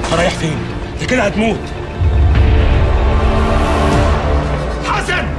رايح فين؟ انت كده هتموت حسن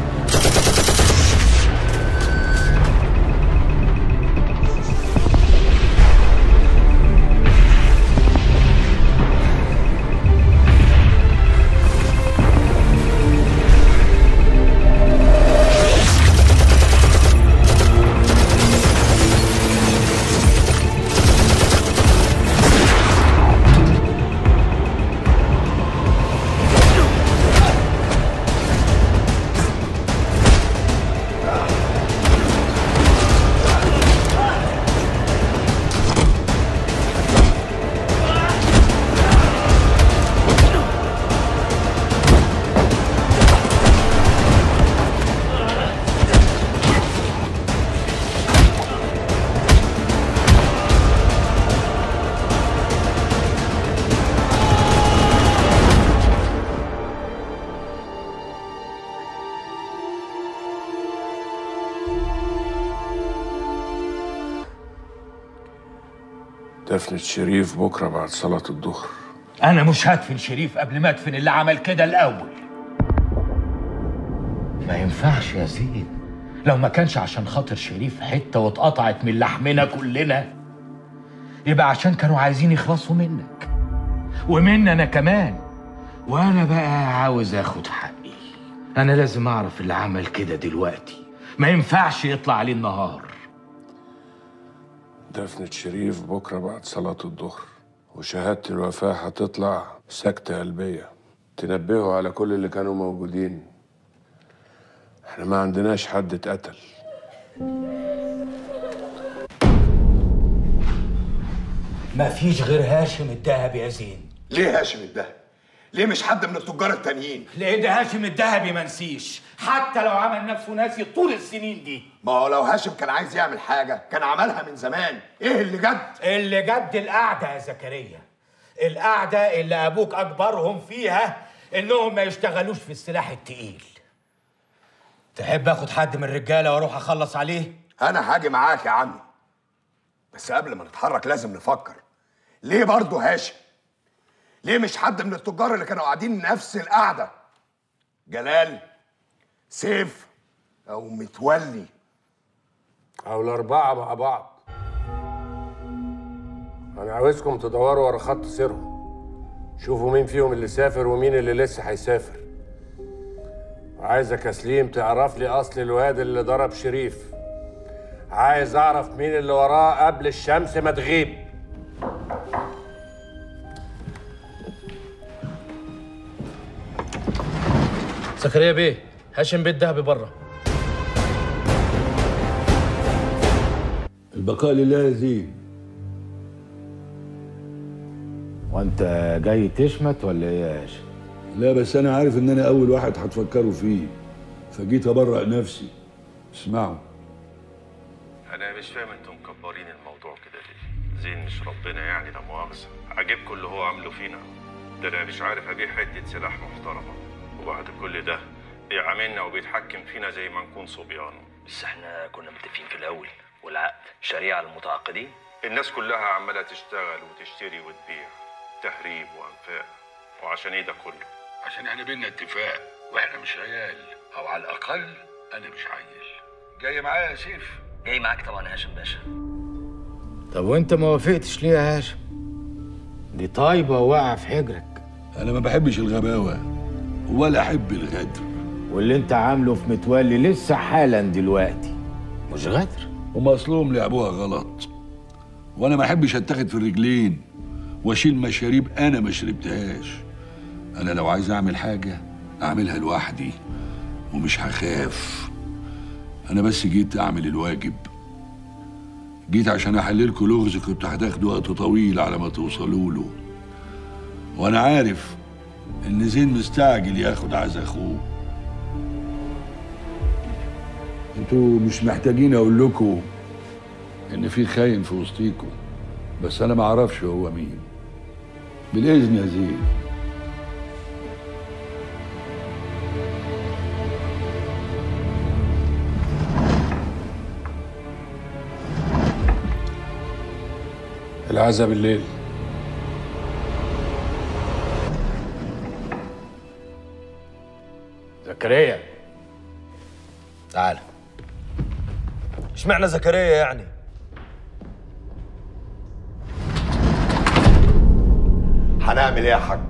دفنة شريف بكرة بعد صلاة الظهر انا مش هدفن شريف قبل ما ادفن اللي عمل كده الاول ما ينفعش يا زين لو ما كانش عشان خاطر شريف حته واتقطعت من لحمنا كلنا يبقى عشان كانوا عايزين يخلصوا منك ومني انا كمان وانا بقى عاوز اخد حقي انا لازم اعرف اللي عمل كده دلوقتي ما ينفعش يطلع عليه النهار دفنة شريف بكرة بعد صلاة الظهر وشهادة الوفاة هتطلع سكتة قلبية تنبهوا على كل اللي كانوا موجودين احنا ما عندناش حد اتقتل ما فيش غير هاشم الدهب يا زين ليه هاشم الدهب؟ ليه مش حد من التجار التانيين؟ ليه ده هاشم الدهبي ما نسيش حتى لو عمل نفسه ناسي طول السنين دي ما هو لو هاشم كان عايز يعمل حاجة كان عملها من زمان، إيه اللي جد؟ اللي جد القعدة يا زكريا القعدة اللي أبوك أجبرهم فيها إنهم ما يشتغلوش في السلاح التقيل تحب آخد حد من الرجالة وأروح أخلص عليه؟ أنا هاجي معاك يا عمي بس قبل ما نتحرك لازم نفكر ليه برضه هاشم؟ ليه مش حد من التجار اللي كانوا قاعدين نفس القعدة؟ جلال سيف أو متولي أو الأربعة مع بعض أنا عاوزكم تدوروا ورا خط سيرهم شوفوا مين فيهم اللي سافر ومين اللي لسه هيسافر عايزك يا سليم تعرف لي أصل الواد اللي ضرب شريف عايز أعرف مين اللي وراه قبل الشمس ما تغيب زكريا بيه هاشم بيت دهبي بره البقاء لله يا زين وأنت جاي تشمت ولا إيه يا هاشم؟ لا بس انا عارف ان انا اول واحد هتفكروا فيه فجيت ابرأ نفسي اسمعوا انا مش فاهم انتم مكبرين الموضوع كده ليه زين مش ربنا يعني لا مؤاخذه عجبكم اللي هو عامله فينا ده انا مش عارف ابيع حته سلاح محترمه وبعد كل ده بيعاملنا وبيتحكم فينا زي ما نكون صبيان بس احنا كنا متفقين في الاول والعقد شريعه للمتعاقدين الناس كلها عماله تشتغل وتشتري وتبيع تهريب وانفاق وعشان ايه ده كله عشان احنا بينا اتفاق واحنا مش عيال او على الاقل انا مش عيل جاي معايا يا سيف جاي معاك طبعا يا هاشم باشا طب وأنت ما وافقتش ليه يا هاشم؟ دي طيبة وواقعة في حجرك انا ما بحبش الغباوه ولا احب الغدر واللي أنت عامله في متولي لسه حالا دلوقتي مش غدر هم اصلهم لعبوها غلط وانا ما احبش اتاخد في الرجلين واشيل مشاريب انا ما شربتهاش انا لو عايز اعمل حاجه اعملها لوحدي ومش هخاف انا بس جيت اعمل الواجب جيت عشان احللكوا لغز كنت هتاخدوا وقت طويل على ما توصلوا له وانا عارف ان زين مستعجل ياخد عز اخوه انتوا مش محتاجين اقول لكم ان في خاين في وسطيكم بس انا ما اعرفش هو مين بالاذن يا زين العزا بالليل زكريا تعال اشمعنى زكريا يعني هنعمل ايه يا حاج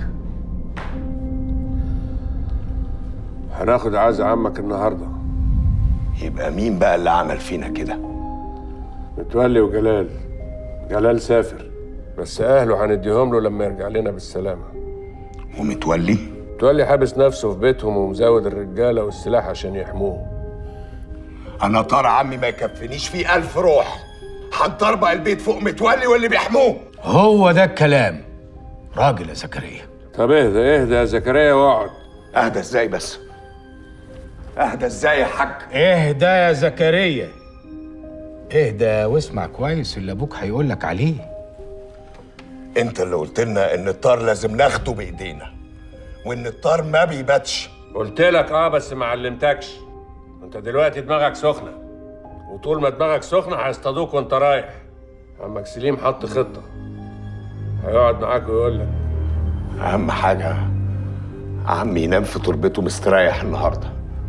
هناخد عزا عمك النهارده يبقى مين بقى اللي عمل فينا كده متولي وجلال جلال سافر بس اهله هنديهم له لما يرجع لنا بالسلامه ومتولي متولي حابس نفسه في بيتهم ومزود الرجاله والسلاح عشان يحموه انا طار عمي ما يكفينيش فيه الف روح هنطربق البيت فوق متولي واللي بيحموه هو ده الكلام راجل يا زكريا طب اهدى اهدى يا زكريا واقعد اهدى ازاي بس اهدى ازاي يا حاج اهدى يا زكريا اهدى واسمع كويس اللي ابوك هيقول لك عليه انت اللي قلت لنا ان الطار لازم ناخده بايدينا وان الطار ما بيباتش قلت لك اه بس ما علمتكش انت دلوقتي دماغك سخنه وطول ما دماغك سخنه هيصطادوك وانت رايح عمك سليم حط خطه هيقعد معاك ويقول لك اهم حاجه عمي ينام في تربته مستريح النهارده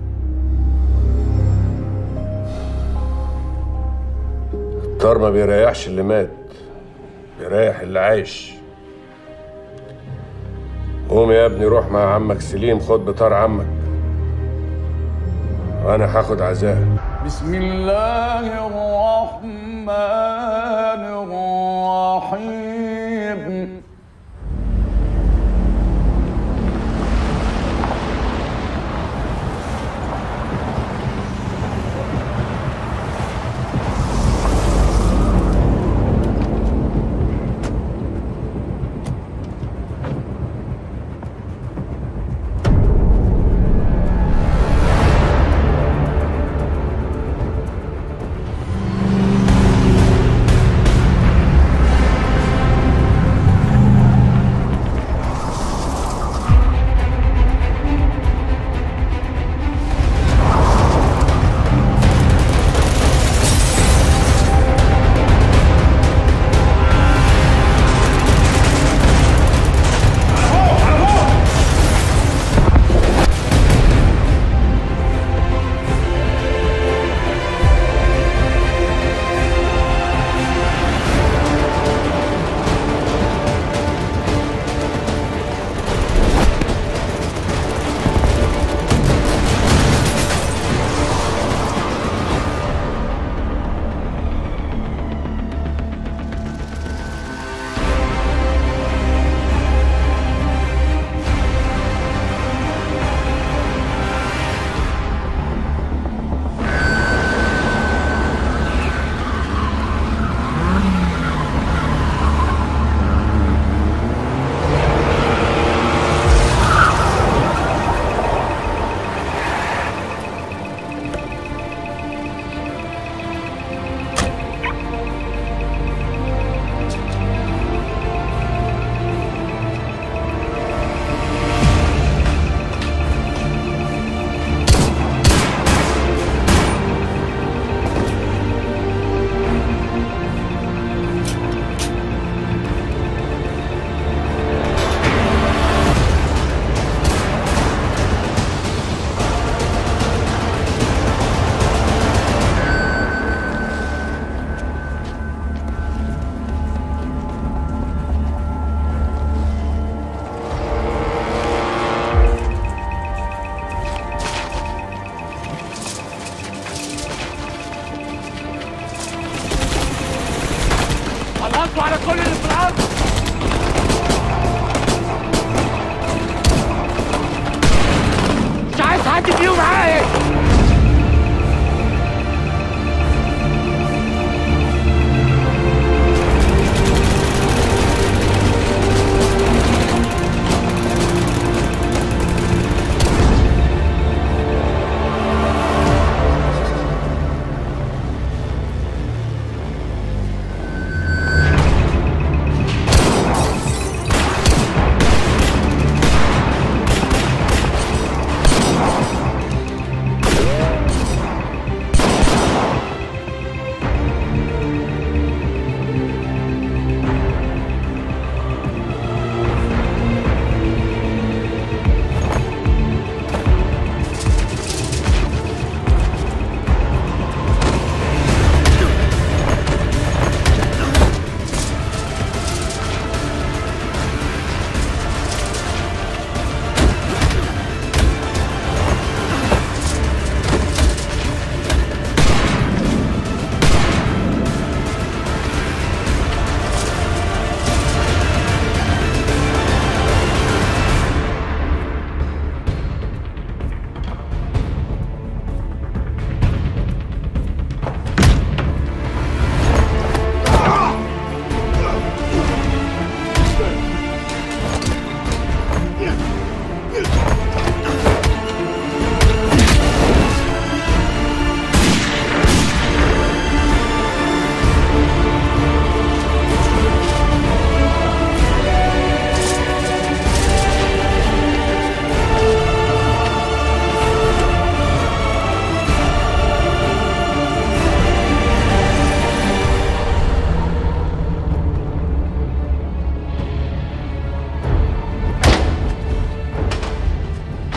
الطار ما بيريحش اللي مات بيريح اللي عايش قوم يا ابني روح مع عمك سليم خد بطار عمك وانا هاخد عزاه بسم الله الرحمن الرحيم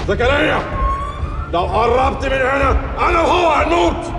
زكريا لو قربت من هنا انا وهو هنموت